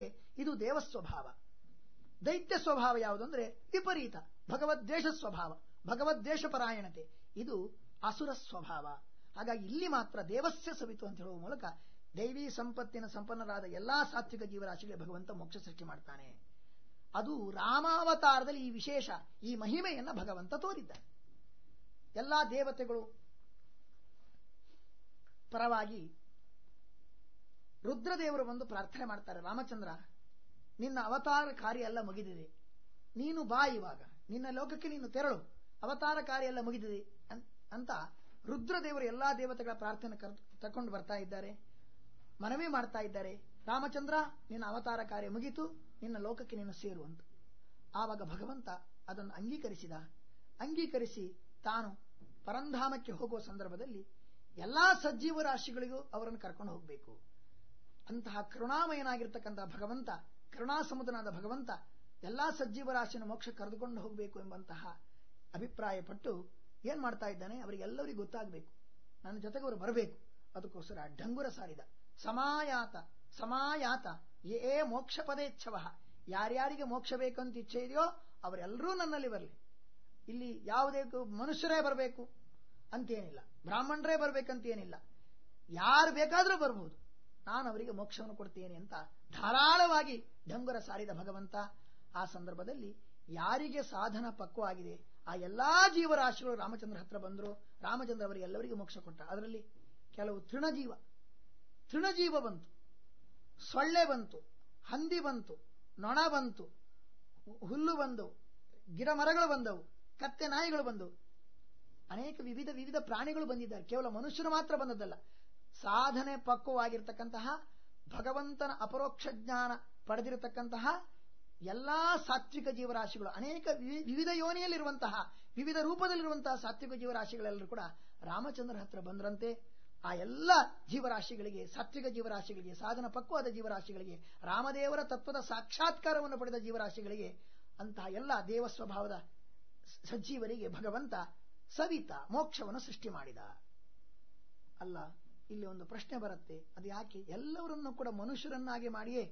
ಇದು ದೇವ ಸ್ವಭಾವ ದೈತ್ಯ ಸ್ವಭಾವ ಯಾವುದು ಅಂದ್ರೆ ವಿಪರೀತ ಭಗವದ್ವೇಷ ಸ್ವಭಾವ ಭಗವದ್ವೇಷ ಪರಾಯಣತೆ ಇದು ಅಸುರ ಸ್ವಭಾವ ಹಾಗಾಗಿ ಇಲ್ಲಿ ಮಾತ್ರ ದೇವಸ್ಯ ಸವಿತು ಅಂತ ಹೇಳುವ ಮೂಲಕ ದೈವಿ ಸಂಪತ್ತಿನ ಸಂಪನ್ನರಾದ ಎಲ್ಲಾ ಸಾತ್ವಿಕ ಜೀವರಾಶಿಗಳಿಗೆ ಭಗವಂತ ಮೋಕ್ಷ ಸೃಷ್ಟಿ ಮಾಡ್ತಾನೆ ಅದು ರಾಮಾವತಾರದಲ್ಲಿ ಈ ವಿಶೇಷ ಈ ಮಹಿಮೆಯನ್ನ ಭಗವಂತ ತೋರಿದ್ದಾನೆ ಎಲ್ಲಾ ದೇವತೆಗಳು ಪರವಾಗಿ ರುದ್ರದೇವರು ಬಂದು ಪ್ರಾರ್ಥನೆ ಮಾಡ್ತಾರೆ ರಾಮಚಂದ್ರ ನಿನ್ನ ಅವತಾರ ಕಾರ್ಯ ಎಲ್ಲ ಮುಗಿದಿದೆ ನೀನು ಬಾ ಇವಾಗ ನಿನ್ನ ಲೋಕಕ್ಕೆ ನೀನು ತೆರಳು ಅವತಾರ ಕಾರ್ಯ ಎಲ್ಲ ಮುಗಿದಿದೆ ಅನ್- ಅಂತ ರುದ್ರದೇವರು ಎಲ್ಲಾ ದೇವತೆಗಳ ಪ್ರಾರ್ಥನೆ ಕರ್ ತಕೊಂಡು ಬರ್ತಾ ಇದ್ದಾರೆ ಮನವಿ ಮಾಡ್ತಾ ಇದ್ದಾರೆ ರಾಮಚಂದ್ರ ನಿನ್ನ ಅವತಾರ ಕಾರ್ಯ ಮುಗಿತು ನಿನ್ನ ಲೋಕಕ್ಕೆ ನೀನು ಸೇರು ಅಂತ ಆವಾಗ ಭಗವಂತ ಅದನ್ನು ಅಂಗೀಕರಿಸಿದ ಅಂಗೀಕರಿಸಿ ತಾನು ಪರಂಧಾಮಕ್ಕೆ ಹೋಗುವ ಸಂದರ್ಭದಲ್ಲಿ ಎಲ್ಲಾ ಸಜ್ಜೀವ ರಾಶಿಗಳಿಗೂ ಅವರನ್ನು ಕರ್ಕೊಂಡು ಹೋಗಬೇಕು ಅಂತಹ ಕರುಣಾಮಯನಾಗಿರ್ತಕ್ಕಂತಹ ಭಗವಂತ ಕರುಣಾ ಸಮುದ್ರನಾದ ಭಗವಂತ ಎಲ್ಲಾ ಸಜ್ಜೀವ ರಾಶಿಯನ್ನು ಮೋಕ್ಷ ಕರೆದುಕೊಂಡು ಹೋಗಬೇಕು ಎಂಬಂತಹ ಅಭಿಪ್ರಾಯ ಪಟ್ಟು ಏನ್ ಮಾಡ್ತಾ ಇದ್ದಾನೆ ಅವರಿಗೆಲ್ಲರಿಗೂ ಗೊತ್ತಾಗಬೇಕು ನನ್ನ ಜೊತೆಗೆ ಅವರು ಬರಬೇಕು ಅದಕ್ಕೋಸ್ಕರ ಡಂಗುರ ಸಾರಿದ ಸಮಾಯಾತ ಸಮಾಯಾತ ಏ ಮೋಕ್ಷ ಪದೇಚ್ಛವ ಯಾರ್ಯಾರಿಗೆ ಮೋಕ್ಷ ಬೇಕಂತ ಇಚ್ಛೆ ಇದೆಯೋ ಅವರೆಲ್ಲರೂ ನನ್ನಲ್ಲಿ ಬರಲಿ ಇಲ್ಲಿ ಯಾವುದೇ ಕು- ಮನುಷ್ಯರೇ ಬರಬೇಕು ಅಂತೇನಿಲ್ಲ ಬ್ರಾಹ್ಮಣರೇ ಬರಬೇಕಂತೇನಿಲ್ಲ ಯಾರು ಬೇಕಾದರೂ ಬರಬಹುದು ನಾನು ಅವರಿಗೆ ಮೋಕ್ಷವನ್ನು ಕೊಡ್ತೇನೆ ಅಂತ ಧಾರಾಳವಾಗಿ ಡಂಗುರ ಸಾರಿದ ಭಗವಂತ ಆ ಸಂದರ್ಭದಲ್ಲಿ ಯಾರಿಗೆ ಸಾಧನ ಪಕ್ವವಾಗಿದೆ ಆ ಎಲ್ಲಾ ಜೀವರಾಶಿಗಳು ರಾಮಚಂದ್ರ ಹತ್ರ ಬಂದರು ರಾಮಚಂದ್ರ ಅವರಿಗೆ ಎಲ್ಲರಿಗೂ ಮೋಕ್ಷ ಕೊಟ್ಟ ಅದರಲ್ಲಿ ಕೆಲವು ತೃಣಜೀವ ತೃಣಜೀವ ಬಂತು ಸೊಳ್ಳೆ ಬಂತು ಹಂದಿ ಬಂತು ನೊಣ ಬಂತು ಹು- ಹುಲ್ಲು ಬಂದವು ಗಿಡ ಮರಗಳು ಬಂದವು ಕತ್ತೆ ನಾಯಿಗಳು ಬಂದವು ಅನೇಕ ವಿವಿಧ ವಿವಿಧ ಪ್ರಾಣಿಗಳು ಬಂದಿದ್ದಾರೆ ಕೇವಲ ಮನುಷ್ಯರು ಮಾತ್ರ ಬಂದದ್ದಲ್ಲ ಸಾಧನೆ ಪಕ್ವವಾಗಿರ್ತಕ್ಕಂತಹ ಭಗವಂತನ ಅಪರೋಕ್ಷ ಜ್ಞಾನ ಪಡೆದಿರತಕ್ಕಂತಹ ಎಲ್ಲಾ ಸಾತ್ವಿಕ ಜೀವರಾಶಿಗಳು ಅನೇಕ ವಿ- ವಿವಿಧ ಯೋನಿಯಲ್ಲಿರುವಂತಹ ವಿವಿಧ ರೂಪದಲ್ಲಿರುವಂತಹ ಸಾತ್ವಿಕ ಜೀವರಾಶಿಗಳೆಲ್ಲರೂ ಕೂಡ ರಾಮಚಂದ್ರ ಹತ್ರ ಬಂದ್ರಂತೆ ಆ ಎಲ್ಲ ಜೀವರಾಶಿಗಳಿಗೆ ಸಾತ್ವಿಕ ಜೀವರಾಶಿಗಳಿಗೆ ಸಾಧನ ಪಕ್ವವಾದ ಜೀವರಾಶಿಗಳಿಗೆ ರಾಮದೇವರ ತತ್ವದ ಸಾಕ್ಷಾತ್ಕಾರವನ್ನು ಪಡೆದ ಜೀವರಾಶಿಗಳಿಗೆ ಅಂತಹ ಎಲ್ಲ ದೇವ ಸ್ವಭಾವದ ಸ- ಸಜ್ಜೀವರಿಗೆ ಭಗವಂತ ಸವಿತ ಮೋಕ್ಷವನ್ನು ಸೃಷ್ಟಿ ಮಾಡಿದ ಅಲ್ಲ ಇಲ್ಲಿ ಒಂದು ಪ್ರಶ್ನೆ ಬರುತ್ತೆ ಅದು ಯಾಕೆ ಎಲ್ಲವರನ್ನು ಕೂಡ ಮನುಷ್ಯರನ್ನಾಗಿ ಮಾಡಿಯೇ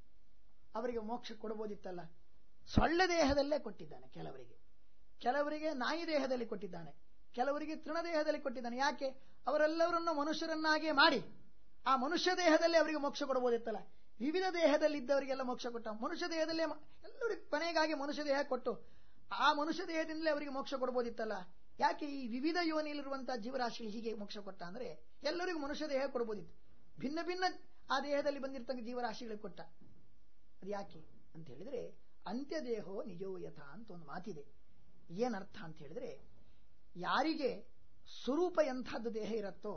ಅವರಿಗೆ ಮೋಕ್ಷ ಕೊಡಬಹುದಿತ್ತಲ್ಲ ಸೊಳ್ಳೆ ದೇಹದಲ್ಲೇ ಕೊಟ್ಟಿದ್ದಾನೆ ಕೆಲವರಿಗೆ ಕೆಲವರಿಗೆ ನಾಯಿ ದೇಹದಲ್ಲಿ ಕೊಟ್ಟಿದ್ದಾನೆ ಕೆಲವರಿಗೆ ತೃಣ ದೇಹದಲ್ಲಿ ಕೊಟ್ಟಿದ್ದಾನೆ ಯಾಕೆ ಅವರೆಲ್ಲವರನ್ನು ಮನುಷ್ಯರನ್ನಾಗಿ ಮಾಡಿ ಆ ಮನುಷ್ಯ ದೇಹದಲ್ಲಿ ಅವರಿಗೆ ಮೋಕ್ಷ ಕೊಡಬಹುದಿತ್ತಲ್ಲ ವಿವಿಧ ದೇಹದಲ್ಲಿದ್ದವರಿಗೆಲ್ಲ ಮೋಕ್ಷ ಕೊಟ್ಟ ಮನುಷ್ಯ ದೇಹದಲ್ಲೇ ಮ- ಎಲ್ಲರಿಗೂ ಕೊನೆಗಾಗಿ ಮನುಷ್ಯ ದೇಹ ಕೊಟ್ಟು ಆ ಮನುಷ್ಯ ದೇಹದಿಂದಲೇ ಅವರಿಗೆ ಮೋಕ್ಷ ಕೊಡಬಹುದಿತ್ತಲ್ಲ ಯಾಕೆ ಈ ವಿವಿಧ ಯೋನಿಯಲ್ಲಿರುವಂತಹ ಜೀವರಾಶಿಗಳು ಹೀಗೆ ಮೋಕ್ಷ ಕೊಟ್ಟ ಅಂದ್ರೆ ಎಲ್ಲರಿಗೂ ಮನುಷ್ಯ ದೇಹ ಕೊಡಬಹುದಿತ್ತು ಭಿನ್ನ ಭಿನ್ನ ಆ ದೇಹದಲ್ಲಿ ಬಂದಿರತಕ್ಕ ಜೀವರಾಶಿಗಳಿಗೆ ಕೊಟ್ಟ ಅದು ಯಾಕೆ ಅಂತ ಹೇಳಿದ್ರೆ ಅಂತ್ಯದೇಹೋ ನಿಜೋಯಥ ಅಂತ ಒಂದು ಮಾತಿದೆ ಏನರ್ಥ ಅಂತ ಹೇಳಿದ್ರೆ ಯಾರಿಗೆ ಸ್ವರೂಪ ಎಂಥದ್ದು ದೇಹ ಇರುತ್ತೋ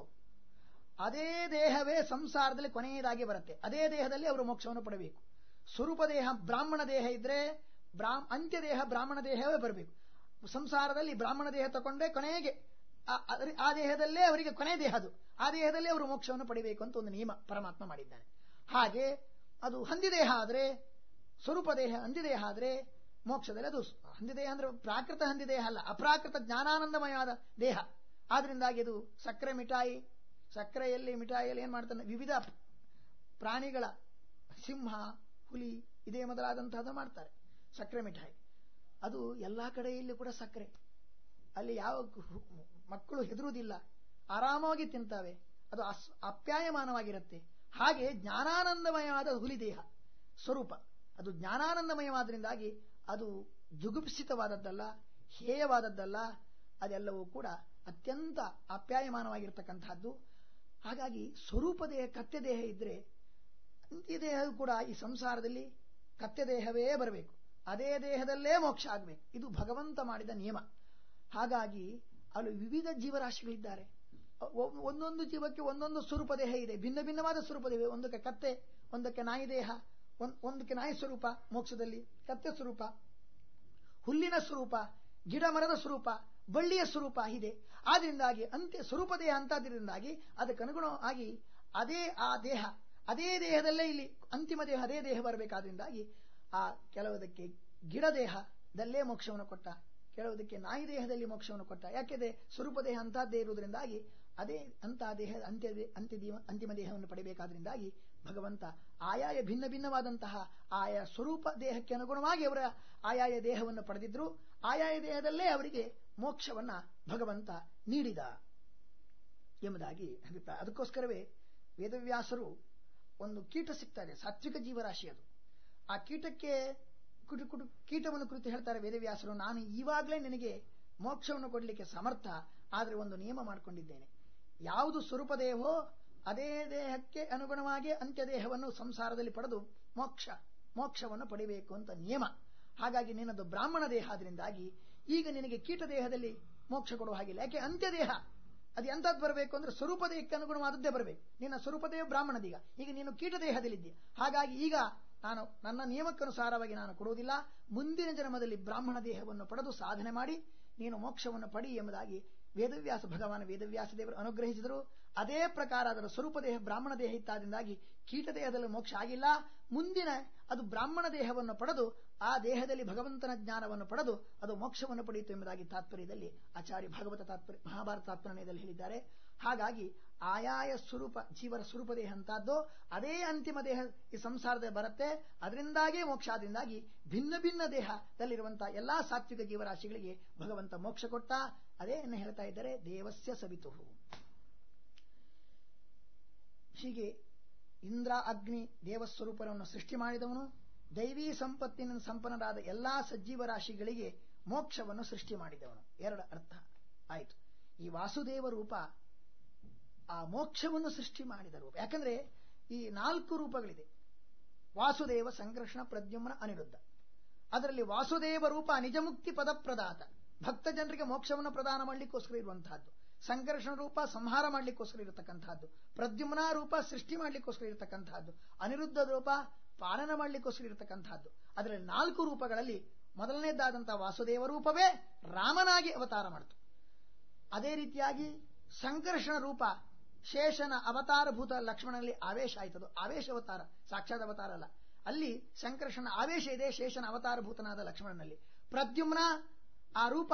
ಅದೇ ದೇಹವೇ ಸಂಸಾರದಲ್ಲಿ ಕೊನೆಯದಾಗಿ ಬರುತ್ತೆ ಅದೇ ದೇಹದಲ್ಲಿ ಅವರು ಮೋಕ್ಷವನ್ನು ಪಡಬೇಕು ಸ್ವರೂಪ ದೇಹ ಬ್ರಾಹ್ಮಣ ದೇಹ ಇದ್ರೆ ಬ್ರಾಹ್ಮ ಅಂತ್ಯ ದೇಹ ಬ್ರಾಹ್ಮಣ ದೇಹವೇ ಬರಬೇಕು ಸಂಸಾರದಲ್ಲಿ ಬ್ರಾಹ್ಮಣ ದೇಹ ತಗೊಂಡೇ ಕೊನೆಗೆ ಆ- ಅದ್ರ- ಆ ದೇಹದಲ್ಲೇ ಅವರಿಗೆ ಕೊನೆ ದೇಹ ಅದು ಆ ದೇಹದಲ್ಲೇ ಅವರು ಮೋಕ್ಷವನ್ನು ಪಡಿಬೇಕು ಅಂತ ಒಂದು ನಿಯಮ ಪರಮಾತ್ಮ ಮಾಡಿದ್ದಾನೆ ಹಾಗೆ ಅದು ಹಂದಿ ದೇಹ ಆದ್ರೆ ಸ್ವರೂಪ ದೇಹ ಹಂದಿ ದೇಹ ಆದ್ರೆ ಮೋಕ್ಷದಲ್ಲಿ ಅದು ಹಂದಿ ದೇಹ ಅಂದ್ರೆ ಪ್ರಾಕೃತ ಹಂದಿ ದೇಹ ಅಲ್ಲ ಅಪ್ರಾಕೃತ ಜ್ಞಾನಾನಂದಮಯವಾದ ದೇಹ ಆದ್ರಿಂದಾಗಿ ಅದು ಸಕ್ಕರೆ ಮಿಠಾಯಿ ಸಕ್ಕರೆಯಲ್ಲಿ ಮಿಠಾಯಿಯಲ್ಲಿ ಏನ್ ಮಾಡ್ತಾನೆ ವಿವಿಧ ಪ್ರಾಣಿಗಳ ಸಿಂಹ ಹುಲಿ ಇದೇ ಮೊದಲಾದಂತಹದ್ದು ಮಾಡ್ತಾರೆ ಸಕ್ಕರೆ ಮಿಠಾಯಿ ಅದು ಎಲ್ಲಾ ಕಡೆಯಲ್ಲಿ ಕೂಡ ಸಕ್ಕರೆ ಅಲ್ಲಿ ಯಾವ ಹು- ಮಕ್ಕಳು ಹೆದರುವುದಿಲ್ಲ ಆರಾಮವಾಗಿ ತಿಂತಾವೆ ಅದು ಅಸ್- ಅಪ್ಯಾಯಮಾನವಾಗಿರುತ್ತೆ ಹಾಗೆ ಜ್ಞಾನಾನಂದಮಯವಾದ ಹುಲಿ ದೇಹ ಸ್ವರೂಪ ಅದು ಜ್ಞಾನಾನಂದಮಯವಾದ್ರಿಂದಾಗಿ ಅದು ಜುಗುಪ್ಸಿತವಾದದ್ದಲ್ಲ ಹೇಯವಾದದ್ದಲ್ಲ ಅದೆಲ್ಲವೂ ಕೂಡ ಅತ್ಯಂತ ಆಪ್ಯಾಯಮಾನವಾಗಿರ್ತಕ್ಕಂಥದ್ದು ಹಾಗಾಗಿ ಸ್ವರೂಪ ದೇಹ ಕತ್ತೆ ದೇಹ ಇದ್ರೆ ಅಂತ್ಯ ದೇಹವು ಕೂಡ ಈ ಸಂಸಾರದಲ್ಲಿ ಕತ್ತೆ ದೇಹವೇ ಬರಬೇಕು ಅದೇ ದೇಹದಲ್ಲೇ ಮೋಕ್ಷ ಆಗಬೇಕು ಇದು ಭಗವಂತ ಮಾಡಿದ ನಿಯಮ ಹಾಗಾಗಿ ಅಲ್ಲಿ ವಿವಿಧ ಜೀವರಾಶಿಗಳಿದ್ದಾರೆ ಒ- ಒಂದೊಂದು ಜೀವಕ್ಕೆ ಒಂದೊಂದು ಸ್ವರೂಪ ದೇಹ ಇದೆ ಭಿನ್ನ ಭಿನ್ನವಾದ ಸ್ವರೂಪ ದೇಹ ಒಂದಕ್ಕೆ ಕತ್ತೆ ಒಂದಕ್ಕೆ ನಾಯಿ ದೇಹ ಒಂದ್- ಒಂದಕ್ಕೆ ನಾಯಿ ಸ್ವರೂಪ ಮೋಕ್ಷದಲ್ಲಿ ಕತ್ತೆ ಸ್ವರೂಪ ಹುಲ್ಲಿನ ಸ್ವರೂಪ ಗಿಡ ಮರದ ಸ್ವರೂಪ ಬಳ್ಳಿಯ ಸ್ವರೂಪ ಇದೆ ಆದ್ರಿಂದಾಗಿ ಅಂತ್ಯ ಸ್ವರೂಪ ದೇಹ ಅಂತದ್ರಿಂದಾಗಿ ಅದಕ್ಕೆ ಅನುಗುಣವಾಗಿ ಅದೇ ಆ ದೇಹ ಅದೇ ದೇಹದಲ್ಲೇ ಇಲ್ಲಿ ಅಂತಿಮ ದೇಹ ಅದೇ ದೇಹ ಬರಬೇಕಾದ್ರಿಂದಾಗಿ ಆ ಕೆಲವುದಕ್ಕೆ ಗಿಡ ದೇಹದಲ್ಲೇ ಮೋಕ್ಷವನ್ನು ಕೊಟ್ಟ ಕೆಲವುದಕ್ಕೆ ನಾಯಿ ದೇಹದಲ್ಲಿ ಮೋಕ್ಷವನ್ನು ಕೊಟ್ಟ ಯಾಕೆಂದ್ರೆ ಸ್ವರೂಪ ದೇಹ ಅಂತಹದ್ದೇ ಇರುವುದರಿಂದಾಗಿ ಅದೇ ಅಂತಹ ದೇಹ ಅಂತ್ಯ ಅಂತ್ಯ ದೇಹ- ಅಂತಿಮ ದೇಹವನ್ನು ಪಡೆಯಬೇಕಾದ್ರಿಂದಾಗಿ ಭಗವಂತ ಆಯಾಯ ಭಿನ್ನ ಭಿನ್ನವಾದಂತಹ ಆಯಾ ಸ್ವರೂಪ ದೇಹಕ್ಕೆ ಅನುಗುಣವಾಗಿ ಅವರ ಆಯಾಯ ದೇಹವನ್ನು ಪಡೆದಿದ್ರು ಆಯಾಯ ದೇಹದಲ್ಲೇ ಅವರಿಗೆ ಮೋಕ್ಷವನ್ನ ಭಗವಂತ ನೀಡಿದ ಎಂಬುದಾಗಿ ಹೇಳ್ತಾ ಅದಕ್ಕೋಸ್ಕರವೇ ವೇದವ್ಯಾಸರು ಒಂದು ಕೀಟ ಸಿಗ್ತಾ ಇದೆ ಸಾತ್ವಿಕ ಜೀವರಾಶಿ ಅದು ಆ ಕೀಟಕ್ಕೆ ಕುಟು ಕುಟು ಕೀಟವನ್ನು ಕುರಿತು ಹೇಳ್ತಾರೆ ವೇದವ್ಯಾಸರು ನಾನು ಈವಾಗಲೇ ನಿನಗೆ ಮೋಕ್ಷವನ್ನು ಕೊಡಲಿಕ್ಕೆ ಸಮರ್ಥ ಆದರೆ ಒಂದು ನಿಯಮ ಮಾಡಿಕೊಂಡಿದ್ದೇನೆ ಯಾವುದು ಸ್ವರೂಪ ದೇಹವೋ ಅದೇ ದೇಹಕ್ಕೆ ಅನುಗುಣವಾಗಿ ಅಂತ್ಯದೇಹವನ್ನು ಸಂಸಾರದಲ್ಲಿ ಪಡೆದು ಮೋಕ್ಷ ಮೋಕ್ಷವನ್ನು ಪಡಿಬೇಕು ಅಂತ ನಿಯಮ ಹಾಗಾಗಿ ನಿನ್ನದು ಬ್ರಾಹ್ಮಣ ದೇಹ ಆದ್ರಿಂದಾಗಿ ಈಗ ನಿನಗೆ ಕೀಟ ದೇಹದಲ್ಲಿ ಮೋಕ್ಷ ಕೊಡುವ ಹಾಗಿಲ್ಲ ಯಾಕೆ ಅಂತ್ಯದೇಹ ಅದು ಎಂತದ್ದು ಬರಬೇಕು ಅಂದ್ರೆ ಸ್ವರೂಪ ದೇಹಕ್ಕೆ ಅನುಗುಣವಾದದ್ದೇ ಬರಬೇಕು ನಿನ್ನ ಸ್ವರೂಪ ದೇಹ ಬ್ರಾಹ್ಮಣದೀಗ ಈಗ ನೀನು ಕೀಟ ದೇಹದಲ್ಲಿದ್ದೀಯ ಹಾಗಾಗಿ ಈಗ ನಾನು ನನ್ನ ನಿಯಮಕ್ಕನುಸಾರವಾಗಿ ನಾನು ಕೊಡುವುದಿಲ್ಲ ಮುಂದಿನ ಜನ್ಮದಲ್ಲಿ ಬ್ರಾಹ್ಮಣ ದೇಹವನ್ನು ಪಡೆದು ಸಾಧನೆ ಮಾಡಿ ನೀನು ಮೋಕ್ಷವನ್ನು ಪಡಿ ಎಂಬುದಾಗಿ ವೇದವ್ಯಾಸ ಭಗವಾನ್ ವೇದವ್ಯಾಸ ದೇವರು ಅನುಗ್ರಹಿಸಿದರು ಅದೇ ಪ್ರಕಾರ ಅದರ ಸ್ವರೂಪ ದೇಹ ಬ್ರಾಹ್ಮಣ ದೇಹ ಇತ್ತಾದಿಂದಾಗಿ ಕೀಟ ದೇಹದಲ್ಲಿ ಮೋಕ್ಷ ಆಗಿಲ್ಲ ಮುಂದಿನ ಅದು ಬ್ರಾಹ್ಮಣ ದೇಹವನ್ನು ಪಡೆದು ಆ ದೇಹದಲ್ಲಿ ಭಗವಂತನ ಜ್ಞಾನವನ್ನು ಪಡೆದು ಅದು ಮೋಕ್ಷವನ್ನು ಪಡೆಯಿತು ಎಂಬುದಾಗಿ ತಾತ್ಪರ್ಯದಲ್ಲಿ ಆಚಾರ್ಯ ಭಾಗವತ ತಾತ್ಪರ್ಯ ಮಹಾಭಾರತ ತಾತ್ಪರ್ಯದಲ್ಲಿ ಹೇಳಿದ್ದಾರೆ ಹಾಗಾಗಿ ಆಯಾಯ ಸ್ವರೂಪ ಜೀವರ ಸ್ವರೂಪ ದೇಹ ಅಂತದ್ದು ಅದೇ ಅಂತಿಮ ದೇಹ ಈ ಸಂಸಾರದಲ್ಲಿ ಬರುತ್ತೆ ಅದರಿಂದಾಗೇ ಮೋಕ್ಷ ಆದ್ರಿಂದಾಗಿ ಭಿನ್ನ ಭಿನ್ನ ದೇಹದಲ್ಲಿರುವಂತಹ ಎಲ್ಲಾ ಸಾತ್ವಿಕ ಜೀವರಾಶಿಗಳಿಗೆ ಭಗವಂತ ಮೋಕ್ಷ ಕೊಟ್ಟ ಅದೇ ಏನು ಹೇಳ್ತಾ ಇದ್ದಾರೆ ದೇವಸ್ಯ ಸವಿತು ಹೀಗೆ ಇಂದ್ರ ಅಗ್ನಿ ದೇವಸ್ವರೂಪವನ್ನು ಸೃಷ್ಟಿ ಮಾಡಿದವನು ದೈವೀ ಸಂಪತ್ತಿನ ಸಂಪನ್ನರಾದ ಎಲ್ಲಾ ಸಜ್ಜೀವ ರಾಶಿಗಳಿಗೆ ಮೋಕ್ಷವನ್ನು ಸೃಷ್ಟಿ ಮಾಡಿದವನು ಎರಡು ಅರ್ಥ ಆಯಿತು ಈ ವಾಸುದೇವ ರೂಪ ಆ ಮೋಕ್ಷವನ್ನು ಸೃಷ್ಟಿ ಮಾಡಿದ ರೂಪ ಯಾಕಂದ್ರೆ ಈ ನಾಲ್ಕು ರೂಪಗಳಿದೆ ವಾಸುದೇವ ಸಂಕರ್ಷಣ ಪ್ರದ್ಯುಮ್ನ ಅನಿರುದ್ಧ ಅದರಲ್ಲಿ ವಾಸುದೇವ ರೂಪ ನಿಜಮುಕ್ತಿ ಪದಪ್ರದಾತ ಭಕ್ತ ಜನರಿಗೆ ಮೋಕ್ಷವನ್ನು ಪ್ರದಾನ ಮಾಡಲಿಕ್ಕೋಸ್ಕರ ಇರುವಂತಹದ್ದು ಸಂಕರ್ಷಣ ರೂಪ ಸಂಹಾರ ಮಾಡಲಿಕ್ಕೋಸ್ಕರ ಇರತಕ್ಕಂತಹದ್ದು ಪ್ರದ್ಯುಮ್ನ ರೂಪ ಸೃಷ್ಟಿ ಮಾಡಲಿಕ್ಕೋಸ್ಕರ ಇರತಕ್ಕಂತಹದ್ದು ಅನಿರುದ್ಧ ರೂಪ ಪಾಲನ ಮಾಡಲಿಕ್ಕೋಸ್ಕರ ಇರತಕ್ಕಂತಹದ್ದು ಅದರಲ್ಲಿ ನಾಲ್ಕು ರೂಪಗಳಲ್ಲಿ ಮೊದಲನೇದಾದಂತಹ ವಾಸುದೇವ ರೂಪವೇ ರಾಮನಾಗಿ ಅವತಾರ ಮಾಡಿತು ಅದೇ ರೀತಿಯಾಗಿ ಸಂಕರ್ಷಣ ರೂಪ ಶೇಷನ ಅವತಾರಭೂತ ಲಕ್ಷ್ಮಣನಲ್ಲಿ ಆವೇಶ ಆಯ್ತದು ಆವೇಶ ಅವತಾರ ಸಾಕ್ಷಾತ್ ಅವತಾರ ಅಲ್ಲ ಅಲ್ಲಿ ಸಂಕರ್ಷಣ ಆವೇಶ ಇದೆ ಶೇಷನ ಅವತಾರಭೂತನಾದ ಲಕ್ಷ್ಮಣನಲ್ಲಿ ಪ್ರದ್ಯುಮ್ನ ಆ ರೂಪ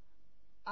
ಆ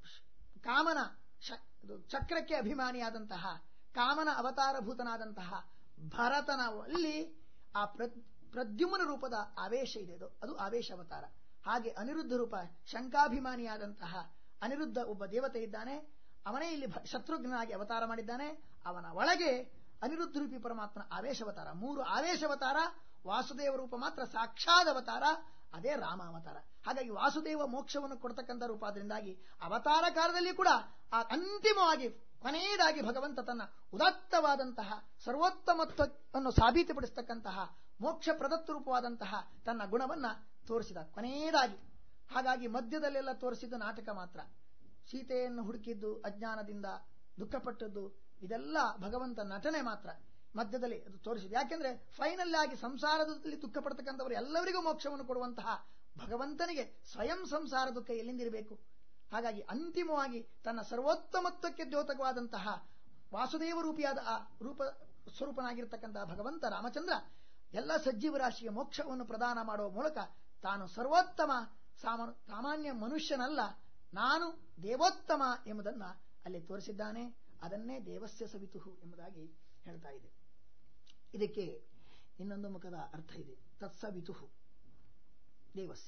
ಕಾಮನ ಚಕ್ರಕ್ಕೆ ಅಭಿಮಾನಿಯಾದಂತಹ ಕಾಮನ ಅವತಾರಭೂತನಾದಂತಹ ಭರತನ ಅಲ್ಲಿ ಆ ಪ್ರದ್ಯುಮ್ನ ರೂಪದ ಆವೇಶ ಇದೆ ಅದು ಅದು ಆವೇಶ ಅವತಾರ ಹಾಗೆ ಅನಿರುದ್ಧ ರೂಪ ಶಂಕಾಭಿಮಾನಿಯಾದಂತಹ ಅನಿರುದ್ಧ ಒಬ್ಬ ದೇವತೆ ಇದ್ದಾನೆ ಅವನೇ ಇಲ್ಲಿ ಶತ್ರುಘ್ನಾಗಿ ಅವತಾರ ಮಾಡಿದ್ದಾನೆ ಅವನ ಒಳಗೆ ಅನಿರುದ್ಧ ರೂಪಿ ಪರಮಾತ್ಮನ ಆವೇಶವತಾರ ಮೂರು ಆವೇಶವತಾರ ವಾಸುದೇವ ರೂಪ ಮಾತ್ರ ಸಾಕ್ಷಾತ್ ಅವತಾರ ಅದೇ ರಾಮ ಅವತಾರ ಹಾಗಾಗಿ ವಾಸುದೇವ ಮೋಕ್ಷವನ್ನು ಕೊಡ್ತಕ್ಕಂಥ ರೂಪ ಆದ್ರಿಂದಾಗಿ ಅವತಾರ ಕಾಲದಲ್ಲಿ ಕೂಡ ಆ ಅಂತಿಮವಾಗಿ ಕೊನೆಯದಾಗಿ ಭಗವಂತ ತನ್ನ ಉದಾತ್ತವಾದಂತಹ ಸರ್ವೋತ್ತಮತ್ವವನ್ನು ಸಾಬೀತುಪಡಿಸತಕ್ಕಂತಹ ಮೋಕ್ಷ ಪ್ರದತ್ತ ರೂಪವಾದಂತಹ ತನ್ನ ಗುಣವನ್ನ ತೋರಿಸಿದ ಕೊನೆಯದಾಗಿ ಹಾಗಾಗಿ ಮಧ್ಯದಲ್ಲೆಲ್ಲ ತೋರಿಸಿದ ನಾಟಕ ಮಾತ್ರ ಸೀತೆಯನ್ನು ಹುಡುಕಿದ್ದು ಅಜ್ಞಾನದಿಂದ ದುಃಖಪಟ್ಟದ್ದು ಇದೆಲ್ಲ ಭಗವಂತ ನಟನೆ ಮಾತ್ರ ಮಧ್ಯದಲ್ಲಿ ಅದು ತೋರಿಸಿದೆ ಯಾಕೆಂದ್ರೆ ಫೈನಲ್ ಆಗಿ ಸಂಸಾರದಲ್ಲಿ ದುಃಖ ಪಡ್ತಕ್ಕಂಥವರು ಎಲ್ಲರಿಗೂ ಮೋಕ್ಷವನ್ನು ಕೊಡುವಂತಹ ಭಗವಂತನಿಗೆ ಸ್ವಯಂ ಸಂಸಾರ ದುಃಖ ಎಲ್ಲಿಂದಿರಬೇಕು ಹಾಗಾಗಿ ಅಂತಿಮವಾಗಿ ತನ್ನ ಸರ್ವೋತ್ತಮತ್ವಕ್ಕೆ ದ್ಯೋತಕವಾದಂತಹ ವಾಸುದೇವ ರೂಪಿಯಾದ ಆ ರೂಪ ಸ್ವರೂಪನಾಗಿರ್ತಕ್ಕಂತಹ ಭಗವಂತ ರಾಮಚಂದ್ರ ಎಲ್ಲ ಸಜ್ಜೀವ ರಾಶಿಗೆ ಮೋಕ್ಷವನ್ನು ಪ್ರದಾನ ಮಾಡುವ ಮೂಲಕ ತಾನು ಸರ್ವೋತ್ತಮ ಸಾಮಾನ್ಯ ಮನುಷ್ಯನಲ್ಲ ನಾನು ದೇವೋತ್ತಮ ಎಂಬುದನ್ನ ಅಲ್ಲಿ ತೋರಿಸಿದ್ದಾನೆ ಅದನ್ನೇ ದೇವಸ್ಯ ಸವಿತುಹು ಎಂಬುದಾಗಿ ಹೇಳ್ತಾ ಇದೆ ಇದಕ್ಕೆ ಇನ್ನೊಂದು ಮುಖದ ಅರ್ಥ ಇದೆ ತತ್ಸವಿತುಹು ದೇವಸ್ಯ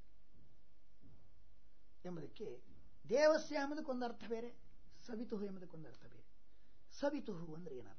ಎಂಬುದಕ್ಕೆ ದೇವಸ್ಯ ಎಂಬುದಕ್ಕೊಂದು ಅರ್ಥ ಬೇರೆ ಸವಿತುಹು ಎಂಬುದಕ್ಕೊಂದು ಅರ್ಥ ಬೇರೆ ಸವಿತುಹು ಅಂದ್ರೆ ಏನರ್ಥ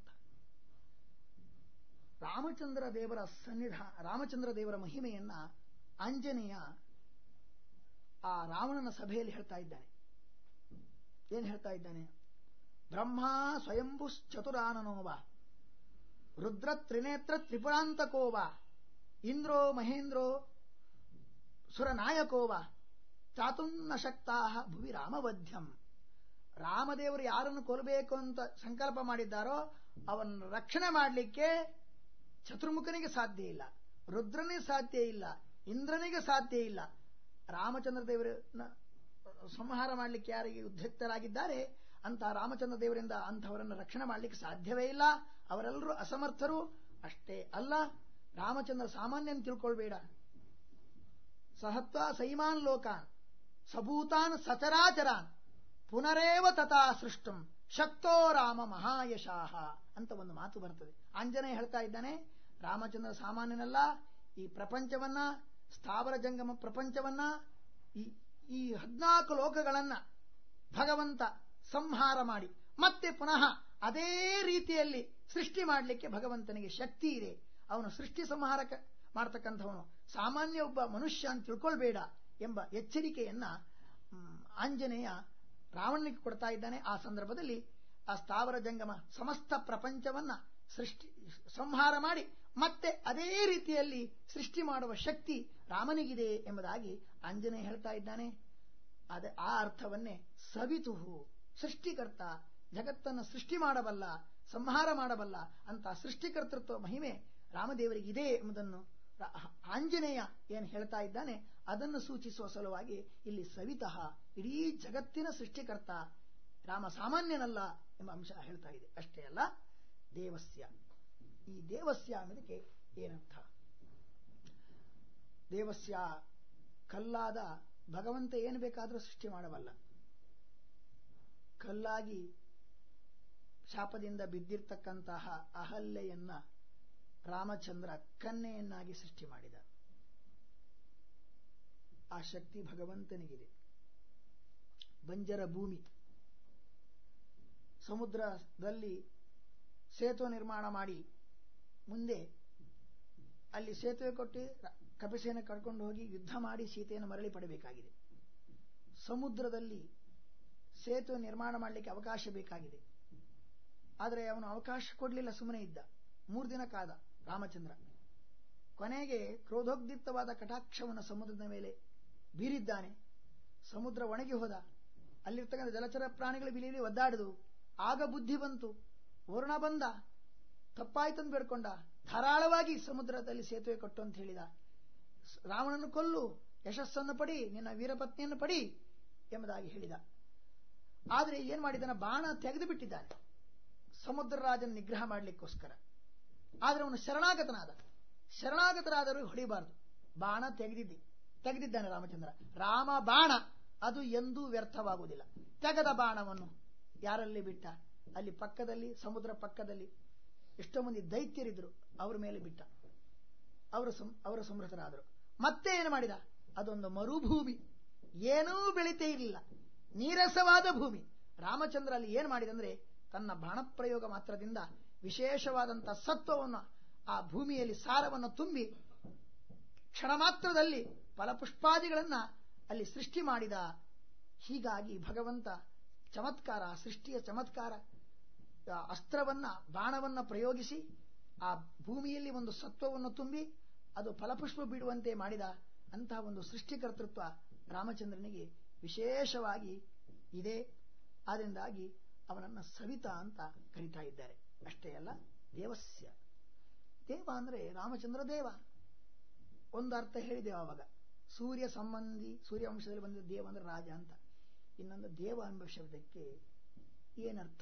ರಾಮಚಂದ್ರ ದೇವರ ಸನ್ನಿಧಾನ ರಾಮಚಂದ್ರ ದೇವರ ಮಹಿಮೆಯನ್ನ ಆಂಜನೇಯ ಆ ರಾವಣನ ಸಭೆಯಲ್ಲಿ ಹೇಳ್ತಾ ಇದ್ದಾನೆ ಏನ್ ಹೇಳ್ತಾ ಇದ್ದಾನೆ ಬ್ರಹ್ಮ ಸ್ವಯಂಭು ಚತುರಾನನೋವ ರುದ್ರ ತ್ರಿನೇತ್ರ ತ್ರಿಪುರಾಂತಕೋವ ಇಂದ್ರೋ ಮಹೇಂದ್ರೋ ಸುರನಾಯಕೋವ ಚಾತುನ್ನ ಶಕ್ತಾ ಭುವಿ ರಾಮವಧ್ಯಂ ರಾಮದೇವರು ಯಾರನ್ನು ಕೊಲ್ಲಬೇಕು ಅಂತ ಸಂಕಲ್ಪ ಮಾಡಿದ್ದಾರೋ ಅವನ್ನ ರಕ್ಷಣೆ ಮಾಡಲಿಕ್ಕೆ ಚತುರ್ಮುಖನಿಗೆ ಸಾಧ್ಯ ಇಲ್ಲ ರುದ್ರನಿಗೆ ಸಾಧ್ಯ ಇಲ್ಲ ಇಂದ್ರನಿಗೆ ಸಾಧ್ಯ ಇಲ್ಲ ರಾಮಚಂದ್ರ ದೇವರನ್ನ ಸಂಹಾರ ಮಾಡಲಿಕ್ಕೆ ಯಾರಿಗೆ ಉದ್ಧಕ್ತರಾಗಿದ್ದಾರೆ ಅಂತ ರಾಮಚಂದ್ರ ದೇವರಿಂದ ಅಂಥವರನ್ನು ರಕ್ಷಣೆ ಮಾಡಲಿಕ್ಕೆ ಸಾಧ್ಯವೇ ಇಲ್ಲ ಅವರೆಲ್ಲರೂ ಅಸಮರ್ಥರು ಅಷ್ಟೇ ಅಲ್ಲ ರಾಮಚಂದ್ರ ಸಾಮಾನ್ಯನ್ ತಿಳ್ಕೊಳ್ಬೇಡ ಸಹತ್ವ ಸೈಮಾನ್ ಲೋಕಾನ್ ಸಭೂತಾನ್ ಸಚರಾಚರಾನ್ ಪುನರೇವ ತಥಾ ಸೃಷ್ಟಂ ಶಕ್ತೋ ರಾಮ ಮಹಾಯಶಾಹ ಅಂತ ಒಂದು ಮಾತು ಬರ್ತದೆ ಆಂಜನೇಯ ಹೇಳ್ತಾ ಇದ್ದಾನೆ ರಾಮಚಂದ್ರ ಸಾಮಾನ್ಯನಲ್ಲ ಈ ಪ್ರಪಂಚವನ್ನ ಸ್ಥಾವರ ಜಂಗಮ ಪ್ರಪಂಚವನ್ನ ಈ ಈ ಹದ್ನಾಲ್ಕು ಲೋಕಗಳನ್ನ ಭಗವಂತ ಸಂಹಾರ ಮಾಡಿ ಮತ್ತೆ ಪುನಃ ಅದೇ ರೀತಿಯಲ್ಲಿ ಸೃಷ್ಟಿ ಮಾಡಲಿಕ್ಕೆ ಭಗವಂತನಿಗೆ ಶಕ್ತಿ ಇದೆ ಅವನು ಸೃಷ್ಟಿ ಸಂಹಾರಕ ಮಾಡ್ತಕ್ಕಂಥವನು ಸಾಮಾನ್ಯ ಒಬ್ಬ ಮನುಷ್ಯ ಅಂತ ತಿಳ್ಕೊಳ್ಬೇಡ ಎಂಬ ಎಚ್ಚರಿಕೆಯನ್ನ ಮ್, ಆಂಜನೇಯ ರಾವಣನಿಗೆ ಕೊಡ್ತಾ ಇದ್ದಾನೆ ಆ ಸಂದರ್ಭದಲ್ಲಿ ಆ ಸ್ಥಾವರ ಜಂಗಮ ಸಮಸ್ತ ಪ್ರಪಂಚವನ್ನ ಸೃಷ್ಟಿ ಸಂಹಾರ ಮಾಡಿ ಮತ್ತೆ ಅದೇ ರೀತಿಯಲ್ಲಿ ಸೃಷ್ಟಿ ಮಾಡುವ ಶಕ್ತಿ ರಾಮನಿಗಿದೆ ಎಂಬುದಾಗಿ ಆಂಜನೇಯ ಹೇಳ್ತಾ ಇದ್ದಾನೆ ಅದ ಆ ಅರ್ಥವನ್ನೇ ಸವಿತುಹು ಸೃಷ್ಟಿಕರ್ತ ಜಗತ್ತನ್ನು ಸೃಷ್ಟಿ ಮಾಡಬಲ್ಲ ಸಂಹಾರ ಮಾಡಬಲ್ಲ ಅಂತ ಸೃಷ್ಟಿಕರ್ತೃತ್ವ ಮಹಿಮೆ ರಾಮದೇವರಿಗಿದೆ ಎಂಬುದನ್ನು ರಾ- ಆಂಜನೇಯ ಏನು ಹೇಳ್ತಾ ಇದ್ದಾನೆ ಅದನ್ನು ಸೂಚಿಸುವ ಸಲುವಾಗಿ ಇಲ್ಲಿ ಸವಿತಃ ಇಡೀ ಜಗತ್ತಿನ ಸೃಷ್ಟಿಕರ್ತ ರಾಮ ಸಾಮಾನ್ಯನಲ್ಲ ಎಂಬ ಅಂಶ ಹೇಳ್ತಾ ಇದೆ ಅಷ್ಟೇ ಅಲ್ಲ ದೇವಸ್ಯ ಈ ದೇವಸ್ಯ ಅನ್ನೋದಕ್ಕೆ ಏನರ್ಥ ದೇವಸ್ಯ ಕಲ್ಲಾದ ಭಗವಂತ ಏನು ಬೇಕಾದರೂ ಸೃಷ್ಟಿ ಮಾಡಬಲ್ಲ ಕಲ್ಲಾಗಿ ಶಾಪದಿಂದ ಬಿದ್ದಿರ್ತಕ್ಕಂತಹ ಅಹಲ್ಯೆಯನ್ನ ರಾಮಚಂದ್ರ ಕನ್ಯೆಯನ್ನಾಗಿ ಸೃಷ್ಟಿ ಮಾಡಿದ ಆ ಶಕ್ತಿ ಭಗವಂತನಿಗಿದೆ ಬಂಜರ ಭೂಮಿ ಸಮುದ್ರದಲ್ಲಿ ಸೇತು ನಿರ್ಮಾಣ ಮಾಡಿ ಮುಂದೆ ಅಲ್ಲಿ ಸೇತುವೆ ಕೊಟ್ಟು ರ- ಕಪಿಸೇನ ಕರ್ಕೊಂಡು ಹೋಗಿ ಯುದ್ಧ ಮಾಡಿ ಸೀತೆಯನ್ನು ಮರಳಿ ಪಡಬೇಕಾಗಿದೆ ಸಮುದ್ರದಲ್ಲಿ ಸೇತುವೆ ನಿರ್ಮಾಣ ಮಾಡಲಿಕ್ಕೆ ಅವಕಾಶ ಬೇಕಾಗಿದೆ ಆದರೆ ಅವನು ಅವಕಾಶ ಕೊಡಲಿಲ್ಲ ಸುಮ್ಮನೆ ಇದ್ದ ಮೂರು ದಿನ ಕಾದ ರಾಮಚಂದ್ರ ಕೊನೆಗೆ ಕ್ರೋಧೋದ್ದಿಕ್ತವಾದ ಕಟಾಕ್ಷವನ್ನು ಸಮುದ್ರದ ಮೇಲೆ ಬೀರಿದ್ದಾನೆ ಸಮುದ್ರ ಒಣಗಿ ಹೋದ ಅಲ್ಲಿರ್ತಕ್ಕಂಥ ಜಲಚರ ಪ್ರಾಣಿಗಳು ಬಿಲಿಯಲ್ಲಿ ಒದ್ದಾಡಿದವು ಆಗ ಬುದ್ಧಿ ಬಂತು ವರುಣ ಬಂದ ತಪ್ಪಾಯ್ತಂದು ಬೇಡ್ಕೊಂಡ ಧಾರಾಳವಾಗಿ ಸಮುದ್ರದಲ್ಲಿ ಸೇತುವೆ ಕೊಟ್ಟು ಅಂತ ಹೇಳಿದ ಸ್- ರಾವಣನ ಕೊಲ್ಲು ಯಶಸ್ಸನ್ನು ಪಡಿ ನಿನ್ನ ವೀರಪತ್ನಿಯನ್ನು ಪಡಿ ಎಂಬುದಾಗಿ ಹೇಳಿದ ಆದರೆ ಏನ್ ಮಾಡಿದಾನ ಬಾಣ ತೆಗೆದು ಬಿಟ್ಟಿದ್ದಾನೆ ಸಮುದ್ರ ರಾಜನ ನಿಗ್ರಹ ಮಾಡಲಿಕ್ಕೋಸ್ಕರ ಆದರೆ ಅವನು ಶರಣಾಗತನಾದ ಶರಣಾಗತರಾದರೂ ಹೊಡಿಬಾರದು ಬಾಣ ತೆಗೆದಿದ್ದಿ ತೆಗೆದಿದ್ದಾನೆ ರಾಮಚಂದ್ರ ರಾಮ ಬಾಣ ಅದು ಎಂದೂ ವ್ಯರ್ಥವಾಗುವುದಿಲ್ಲ ತೆಗೆದ ಬಾಣವನ್ನು ಯಾರಲ್ಲಿ ಬಿಟ್ಟ ಅಲ್ಲಿ ಪಕ್ಕದಲ್ಲಿ ಸಮುದ್ರ ಪಕ್ಕದಲ್ಲಿ ಎಷ್ಟೋ ಮಂದಿ ದೈತ್ಯರಿದ್ರು ಅವರ ಮೇಲೆ ಬಿಟ್ಟ ಅವರು ಸಂ- ಅವರು ಸಮೃದ್ಧರಾದರು ಮತ್ತೆ ಏನು ಮಾಡಿದ ಅದೊಂದು ಮರುಭೂಮಿ ಏನೂ ಬೆಳೀತೇ ಇರಲಿಲ್ಲ ನೀರಸವಾದ ಭೂಮಿ ರಾಮಚಂದ್ರ ಅಲ್ಲಿ ಏನು ಮಾಡಿದಂದ್ರೆ ತನ್ನ ಬಾಣಪ್ರಯೋಗ ಮಾತ್ರದಿಂದ ವಿಶೇಷವಾದಂತಹ ಸತ್ವವನ್ನು ಆ ಭೂಮಿಯಲ್ಲಿ ಸಾರವನ್ನು ತುಂಬಿ ಕ್ಷಣ ಮಾತ್ರದಲ್ಲಿ ಫಲಪುಷ್ಪಾದಿಗಳನ್ನ ಅಲ್ಲಿ ಸೃಷ್ಟಿ ಮಾಡಿದ ಹೀಗಾಗಿ ಭಗವಂತ ಚಮತ್ಕಾರ ಸೃಷ್ಟಿಯ ಚಮತ್ಕಾರ ಆ ಅಸ್ತ್ರವನ್ನ ಬಾಣವನ್ನ ಪ್ರಯೋಗಿಸಿ ಆ ಭೂಮಿಯಲ್ಲಿ ಒಂದು ಸತ್ವವನ್ನು ತುಂಬಿ ಅದು ಫಲಪುಷ್ಪ ಬಿಡುವಂತೆ ಮಾಡಿದ ಅಂತಹ ಒಂದು ಸೃಷ್ಟಿಕರ್ತೃತ್ವ ರಾಮಚಂದ್ರನಿಗೆ ವಿಶೇಷವಾಗಿ ಇದೆ ಆದ್ದರಿಂದಾಗಿ ಅವನನ್ನ ಸವಿತಾ ಅಂತ ಕರೀತಾ ಇದ್ದಾರೆ ಅಷ್ಟೇ ಅಲ್ಲ ದೇವಸ್ಯ ದೇವ ಅಂದ್ರೆ ರಾಮಚಂದ್ರ ದೇವ ಒಂದು ಅರ್ಥ ಹೇಳಿದೆವು ಆವಾಗ ಸೂರ್ಯ ಸಂಬಂಧಿ ಸೂರ್ಯವಂಶದಲ್ಲಿ ಬಂದ ದೇವ ಅಂದ್ರೆ ರಾಜ ಅಂತ ಇನ್ನೊಂದು ದೇವ ಎಂಬ ಶಬ್ದಕ್ಕೆ ಏನರ್ಥ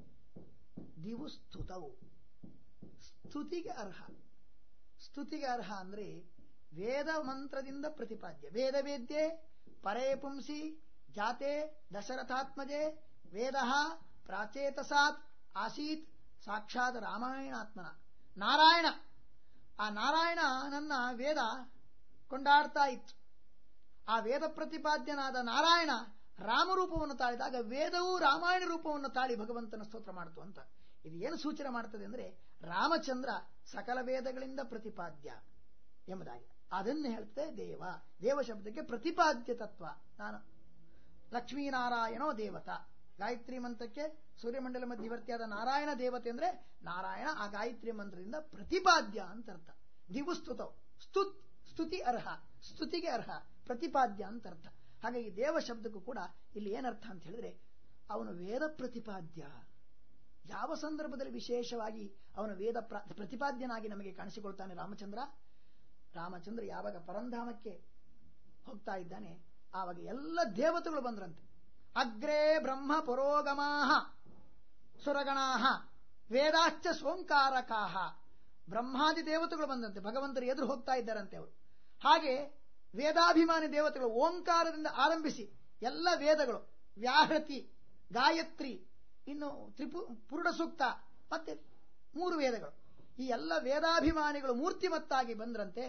ದಿವು ಸ್ತುತವು ಸ್ತುತಿಗೆ ಅರ್ಹ ಸ್ತುತಿಗೆ ಅರ್ಹ ಅಂದ್ರೆ ವೇದ ಮಂತ್ರದಿಂದ ಪ್ರತಿಪಾದ್ಯ ವೇದ ವೇದ್ಯೆ ಪರೇ ಪುಂಸಿ ಜಾತೆ ದಶರಥಾತ್ಮಜೆ ವೇದ ಪ್ರಾಚೇತಸಾತ್ ಆಸೀತ್ ಸಾಕ್ಷಾತ್ ರಾಮಾಯಣಾತ್ಮನ ನಾರಾಯಣ ಆ ನಾರಾಯಣ ನನ್ನ ವೇದ ಕೊಂಡಾಡ್ತಾ ಇತ್ತು ಆ ವೇದ ಪ್ರತಿಪಾದ್ಯನಾದ ನಾರಾಯಣ ರಾಮರೂಪವನ್ನು ತಾಳಿದಾಗ ವೇದವು ರಾಮಾಯಣ ರೂಪವನ್ನು ತಾಳಿ ಭಗವಂತನ ಸ್ತೋತ್ರ ಮಾಡಿತು ಅಂತ ಇದು ಏನು ಸೂಚನೆ ಮಾಡ್ತದೆ ಅಂದ್ರೆ ರಾಮಚಂದ್ರ ಸಕಲ ವೇದಗಳಿಂದ ಪ್ರತಿಪಾದ್ಯ ಎಂಬುದಾಗಿ ಅದನ್ನು ಹೇಳ್ತದೆ ದೇವ ದೇವ ಶಬ್ದಕ್ಕೆ ಪ್ರತಿಪಾದ್ಯ ತತ್ವ ನಾನು ಲಕ್ಷ್ಮೀನಾರಾಯಣೋ ದೇವತಾ ಗಾಯತ್ರಿ ಮಂತ್ರಕ್ಕೆ ಸೂರ್ಯಮಂಡಲ ಮಧ್ಯವರ್ತಿಯಾದ ನಾರಾಯಣ ದೇವತೆ ಅಂದ್ರೆ ನಾರಾಯಣ ಆ ಗಾಯತ್ರಿ ಮಂತ್ರದಿಂದ ಪ್ರತಿಪಾದ್ಯ ಅಂತ ಅರ್ಥ ದಿವು ಸ್ತುತವು ಸ್ತುತ್ ಸ್ತುತಿ ಅರ್ಹ ಸ್ತುತಿಗೆ ಅರ್ಹ ಪ್ರತಿಪಾದ್ಯ ಅಂತ ಅರ್ಥ ಹಾಗಾಗಿ ದೇವ ಶಬ್ದಕ್ಕೂ ಕೂಡ ಇಲ್ಲಿ ಏನರ್ಥ ಅಂತ ಹೇಳಿದ್ರೆ ಅವನು ವೇದ ಪ್ರತಿಪಾದ್ಯ ಯಾವ ಸಂದರ್ಭದಲ್ಲಿ ವಿಶೇಷವಾಗಿ ಅವನು ವೇದ ಪ್ರ- ಪ್ರತಿಪಾದ್ಯನಾಗಿ ನಮಗೆ ಕಾಣಿಸಿಕೊಳ್ತಾನೆ ರಾಮಚಂದ್ರ ರಾಮಚಂದ್ರ ಯಾವಾಗ ಪರಂಧಾಮಕ್ಕೆ ಹೋಗ್ತಾ ಇದ್ದಾನೆ ಆವಾಗ ಎಲ್ಲ ದೇವತೆಗಳು ಬಂದ್ರಂತೆ ಅಗ್ರೇ ಬ್ರಹ್ಮ ಪುರೋಗಮಾಹ ಸುರಗಣಾಹ ವೇದಾಶ್ಚ ಸೋಂಕಾರಕಾಹ ಬ್ರಹ್ಮಾದಿ ದೇವತೆಗಳು ಬಂದಂತೆ ಭಗವಂತರು ಎದುರು ಹೋಗ್ತಾ ಇದ್ದಾರಂತೆ ಅವರು ಹಾಗೆ ವೇದಾಭಿಮಾನಿ ದೇವತೆಗಳು ಓಂಕಾರದಿಂದ ಆರಂಭಿಸಿ ಎಲ್ಲ ವೇದಗಳು ವ್ಯಾಹೃತಿ ಗಾಯತ್ರಿ ಇನ್ನು ತ್ರಿಪು ಪುರುಡ ಸೂಕ್ತ ಮತ್ತೆ ಮೂರು ವೇದಗಳು ಈ ಎಲ್ಲ ವೇದಾಭಿಮಾನಿಗಳು ಮೂರ್ತಿಮತ್ತಾಗಿ ಬಂದ್ರಂತೆ